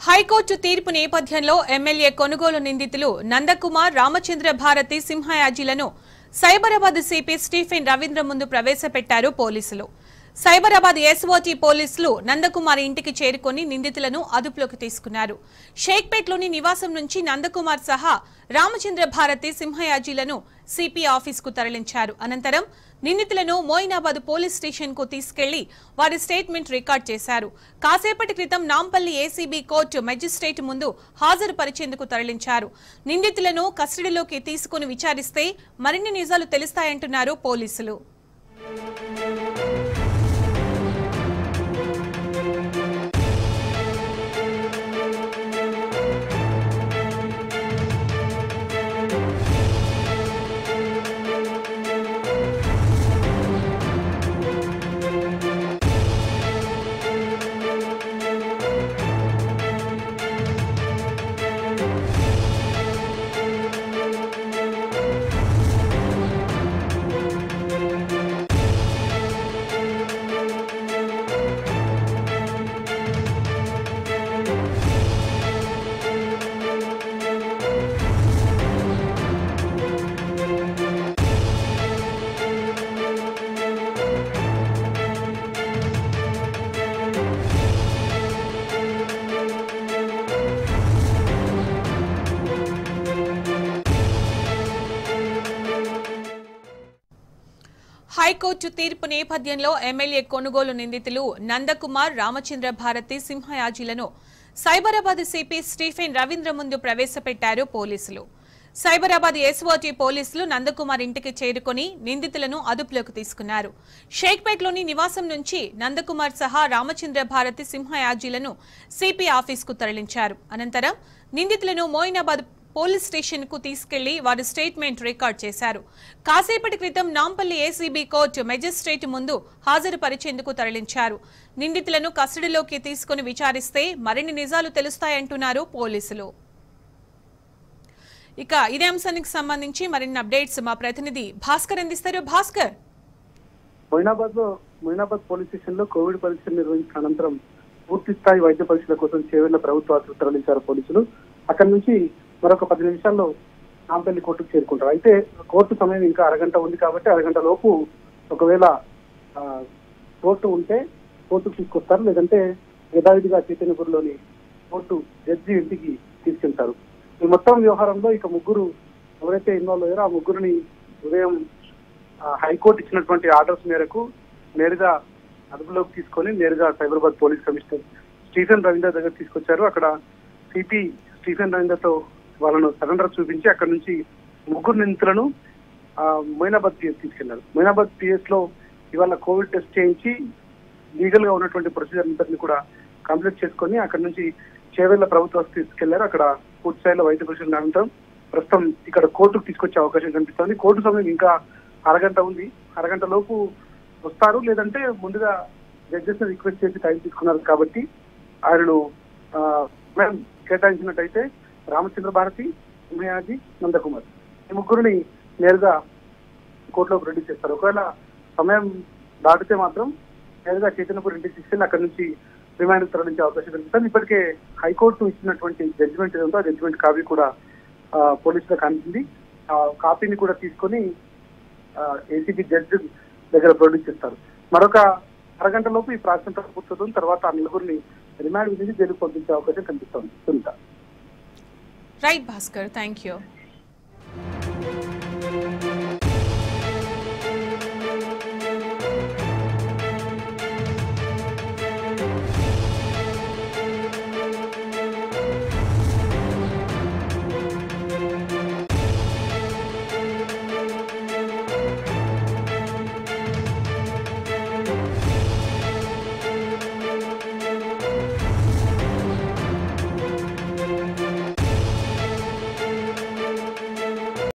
high court తీర్పు నేపథ్యంలో MLA కొనుగోలు నిందితులు నందకుమార్ రామచంద్ర భారతి సింహయాజీలను సైబరాబాద్ సిపి స్టీఫెన్ రవీంద్ర ముందు ప్రవేశపెట్టారు పోలీసులు సైబరాబాద్ ఎస్ఓటీ పోలీసులు నందకుమార్ ఇంటికి చేరుకొని నిందితులను అదుపులోకి తీసుకున్నారు షేక్పేట్లోని నివాసం నుంచి నందకుమార్ సహా రామచంద్ర భారతి సింహయాజీలను సిపి ఆఫీసుకు తరలించారు అనంతరం నిందితులను మోయినాబాద్ పోలీస్ స్టేషన్ కు తీసుకెళ్లి వారి స్టేట్మెంట్ రికార్డ్ చేశారు కాసేపటి క్రితం నాంపల్లి ఏసీబీ కోర్టు మెజిస్ట్రేట్ ముందు హాజరుపరిచేందుకు తరలించారు నిందితులను కస్టడీలోకి తీసుకుని విచారిస్తే మరిన్ని నిజాలు తెలుస్తాయంటున్నారు పోలీసులు హైకోర్టు తీర్పు నేపథ్యంలో ఎమ్మెల్యే కొనుగోలు నిందితులు నందకుమార్ రామచంద్ర భారతి సింహయాజీలను సైబరాబాద్ సిపి స్టీఫెన్ రవీంద్ర ముందు ప్రవేశపెట్టారు పోలీసులు సైబరాబాద్ ఎస్ఓటీ పోలీసులు నందకుమార్ ఇంటికి చేరుకొని నిందితులను అదుపులోకి తీసుకున్నారు షేక్పేట్లోని నివాసం నుంచి నందకుమార్ సహా రామచంద్ర భారతి సింహయాజీలను సిపి ఆఫీసుకు తరలించారు అనంతరం నిందితులను మోయినాబాద్ పోలీస్ స్టేషన్ కు తీసుకెళ్లి వారి స్టేట్మెంట్ రికార్డ్ చేశారు కాసేపటి క్రితం నాంపల్లి ఏసీబీ కోర్టు మెజిస్ట్రేట్ ముందు హాజరుపరిచేందుకు తరలించారు నిందితులను కస్టడీలోకి తీసుకుని విచారిస్తే మరిన్ని నిజాలు తెలుస్తాయంటున్నారు పోలీసులు ఇక ఇదే అంశానికి సంబంధించి మరిన్ని అప్డేట్స్ మా ప్రతినిధి భాస్కర్ అందిస్తారు భాస్కర్ మొయినాబాద్ లో మొయినాబాద్ పోలీస్ స్టేషన్ లో కోవిడ్ పరీక్షలు నిర్వహించిన అనంతరం పూర్తి స్థాయి వైద్య పరీక్షల కోసం చేవెళ్ల ప్రభుత్వ ఆసుపత్రి తరలించారు పోలీసులు అక్కడి నుంచి మరొక పది నిమిషాల్లో నాంపల్లి కోర్టుకు చేరుకుంటారు అయితే కోర్టు సమయం ఇంకా అరగంట ఉంది కాబట్టి అరగంట లోపు ఒకవేళ ఆ, కోర్టు ఉంటే కోర్టుకు తీసుకొస్తారు లేదంటే యథావిధిగా చైతన్యపురంలోని కోర్టు జడ్జి ఇంటికి తీసుకెళ్తారు ఈ మొత్తం వ్యవహారంలో ఇక ముగ్గురు ఎవరైతే ఇన్వాల్వ్ అయ్యారో ఆ ముగ్గురిని ఉదయం ఆ, హైకోర్టు ఇచ్చినటువంటి ఆర్డర్స్ మేరకు నేరుగా అదుపులోకి తీసుకొని నేరుగా Cyberabad police commissioner Stephen Ravinder దగ్గర తీసుకొచ్చారు అక్కడ సిపి స్టీఫెన్ రవీందర్ తో వాళ్ళను సరెండర్ చూపించి అక్కడ నుంచి ముగ్గురు నిందితులను ఆ, మొయినాబాద్ పిఎస్ తీసుకెళ్లారు మొయినాబాద్ పిఎస్ లో ఇవాళ కోవిడ్ టెస్ట్ చేయించి లీగల్ గా ఉన్నటువంటి ప్రొసీజర్ అంతటిని కూడా కంప్లీట్ చేసుకొని అక్కడ నుంచి చేవెళ్ల ప్రభుత్వ ఆసుపత్రికి తీసుకెళ్లారు అక్కడ పూర్తి స్థాయిలో వైద్య పరిశీలన అనంతరం ప్రస్తుతం ఇక్కడ కోర్టుకు తీసుకొచ్చే అవకాశం కనిపిస్తోంది కోర్టు సమయం ఇంకా అరగంట ఉంది అరగంట లోపు వస్తారు లేదంటే ముందుగా జడ్జెస్ రిక్వెస్ట్ చేసి టైం తీసుకున్నారు కాబట్టి ఆయనను ఆ, సమయం కేటాయించినట్టయితే రామచంద్ర భారతి ఉమయాజీ నందకుమార్ ఈ ముగ్గురిని నేరుగా కోర్టులోకి రెడీ చేస్తారు ఒకవేళ సమయం దాటితే మాత్రం నేరుగా చైతన్యపూర్ ఇంటికి తీసుకెళ్లి అక్కడ నుంచి రిమాండ్ తరలించే అవకాశం కనిపిస్తుంది ఇప్పటికే హైకోర్టు ఇచ్చినటువంటి జడ్జిమెంట్ ఏదో ఆ జడ్జిమెంట్ కాపీ కూడా ఆ, పోలీసులకు అందింది ఆ కాపీని కూడా తీసుకొని ఏసీబీ జడ్జి దగ్గర ప్రొడ్యూస్ చేస్తారు మరొక అరగంట లోపు ఈ ప్రాసెస్ పూర్తవుతుంది తర్వాత ఆ నలుగురిని రిమాండ్ విధించి జైలుకు పంపించే అవకాశం కనిపిస్తోంది Sunitha right Bhaskar thank you